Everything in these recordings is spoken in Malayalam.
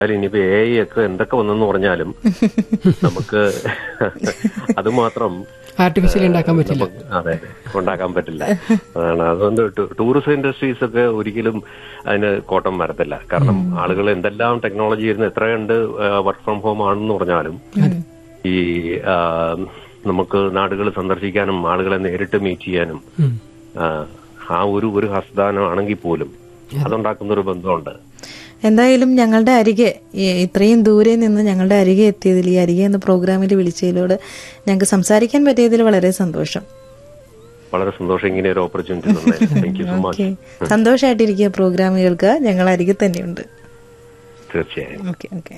അതിൽ ഇനിയിപ്പോ എ ഐ ഒക്കെ എന്തൊക്കെ വന്നെന്ന് പറഞ്ഞാലും നമുക്ക് അത് മാത്രം ആർട്ടിഫിഷ്യലി ഉണ്ടാക്കാൻ പറ്റില്ല നമുക്ക് അതെ അതെ ഉണ്ടാക്കാൻ പറ്റില്ല അതാണ് അതുകൊണ്ട് ടു- ടൂറിസം ഇൻഡസ്ട്രീസ് ഒക്കെ ഒരിക്കലും അതിന് കോട്ടം വരത്തില്ല കാരണം ആളുകൾ എന്തെല്ലാം ടെക്നോളജി ഇരുന്ന് എത്രയുണ്ട് വർക്ക് ഫ്രം ഹോം ആണെന്ന് പറഞ്ഞാലും ഈ ആ, നമുക്ക് നാടുകൾ സന്ദർശിക്കാനും ആളുകളെ നേരിട്ട് മീറ്റ് ചെയ്യാനും ഉം. ആ, ആ ഒരു ഒരു ഹസ്താനം ആണെങ്കിൽ പോലും അതുണ്ടാക്കുന്ന ഒരു ബന്ധമുണ്ട് എന്തായാലും ഞങ്ങളുടെ അരികെ ഈ ഇത്രയും ദൂരെ നിന്ന് ഞങ്ങളുടെ അരികെ എത്തിയതിൽ ഈ അരികെ എന്ന പ്രോഗ്രാമിൽ വിളിച്ചതിലൂടെ ഞങ്ങൾക്ക് സംസാരിക്കാൻ പറ്റിയതിൽ വളരെ സന്തോഷം വളരെ സന്തോഷം ഇങ്ങനെ ഒരു opportunity thank you so okay much സന്തോഷമായിട്ടിരിക്കുക പ്രോഗ്രാം കേൾക്കുക ഞങ്ങൾ അരികെ തന്നെയുണ്ട് തീർച്ചയായും ഓക്കെ ഓക്കെ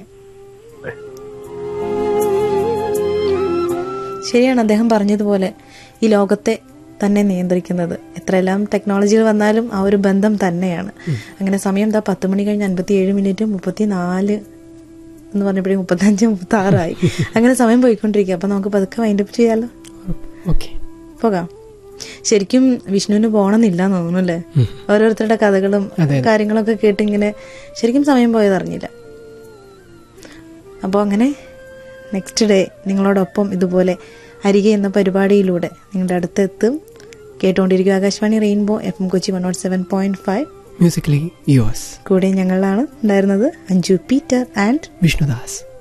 ശരിയാണ് അദ്ദേഹം പറഞ്ഞതുപോലെ ഈ ലോകത്തെ തന്നെ നിയന്ത്രിക്കുന്നത് എത്രയെല്ലാം ടെക്നോളജികൾ വന്നാലും ആ ഒരു ബന്ധം തന്നെയാണ് അങ്ങനെ സമയം എന്താ പത്ത് മണി കഴിഞ്ഞ് അൻപത്തി ഏഴ് മിനിറ്റ് മുപ്പത്തി നാല് എന്ന് പറഞ്ഞപ്പോഴേ മുപ്പത്തഞ്ച് മുപ്പത്തി ആറായി അങ്ങനെ സമയം പോയിക്കൊണ്ടിരിക്കുക അപ്പൊ നമുക്ക് പതുക്കെ വൈൻഡപ്പ് ചെയ്യാലോ ഓക്കെ പോകാം ശരിക്കും വിഷ്ണുവിന് പോകണമെന്നില്ല എന്ന് തോന്നുന്നു അല്ലേ ഓരോരുത്തരുടെ കഥകളും കാര്യങ്ങളൊക്കെ കേട്ട് ഇങ്ങനെ ശരിക്കും സമയം പോയത് അറിഞ്ഞില്ല അപ്പോൾ അങ്ങനെ നെക്സ്റ്റ് ഡേ നിങ്ങളോടൊപ്പം ഇതുപോലെ അരികെ എന്ന പരിപാടിയിലൂടെ നിങ്ങളുടെ അടുത്തെത്തും കേട്ടുകൊണ്ടിരിക്കുക Akashvani rainbow F M Kochi one nought seven point five musically yours കൂടെ ഞങ്ങളാണ് ഉണ്ടായിരുന്നത് അഞ്ജു പീറ്റർ ആൻഡ് വിഷ്ണുദാസ്